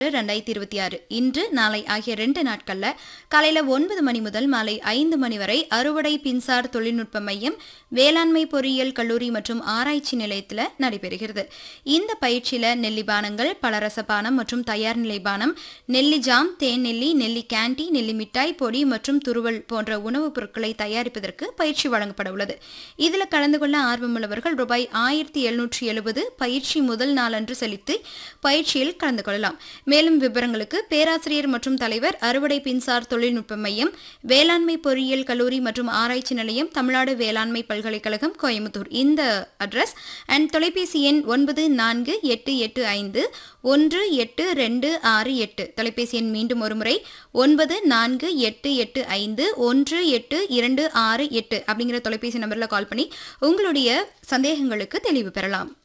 ரெண்டாயிரத்தி இருபத்தி ஆறு இன்று நாளை ஆகிய ரெண்டு நாட்கள்ல காலையில ஒன்பது மணி முதல் மாலை ஐந்து மணி வரை அறுவடை பின்சார் தொழில்நுட்ப மையம் வேளாண்மை பொறியியல் கல்லூரி மற்றும் ஆராய்ச்சி நிலையத்தில் நடைபெறுகிறது இந்த பயிற்சியில நெல்லி பானங்கள் பலரச பானம் மற்றும் தயார் நிலை பானம் நெல்லி ஜாம் தேன் நெல்லி நெல்லி கேண்டி நெல்லி மிட்டாய் பொடி மற்றும் துருவல் போன்ற உணவுப் பொருட்களை தயாரிப்பதற்கு பயிற்சி வழங்கப்பட உள்ளது இதுல கலந்து கொள்ள ஆர்வமுள்ளவர்கள் ரூபாய் ஆயிரத்தி எழுநூற்றி எழுபது பயிற்சி முதல் நாளன்று செலுத்தி பயிற்சியில் கலந்து கொள்ளலாம் மேலும் விவரங்களுக்கு பேராசிரியர் மற்றும் தலைவர் அறுவடை பின்சார் தொழில்நுட்ப மையம் வேளாண்மை பொறியியல் கல்லூரி மற்றும் ஆராய்ச்சி நிலையம் தமிழ்நாடு வேளாண்மை பல்கலைக்கழகம் கோயம்புத்தூர் இந்த அட்ரஸ் அண்ட் தொலைபேசி எண் ஒன்பது நான்கு எட்டு எட்டு ஐந்து ஒன்று எட்டு ரெண்டு ஆறு எட்டு தொலைபேசி எண் மீண்டும் ஒருமுறை ஒன்பது நான்கு எட்டு எட்டு ஐந்து ஒன்று எட்டு இரண்டு ஆறு எட்டு அப்படிங்கிற தொலைபேசி நம்பரில் கால் பண்ணி உங்களுடைய சந்தேகங்களுக்கு தெளிவு பெறலாம்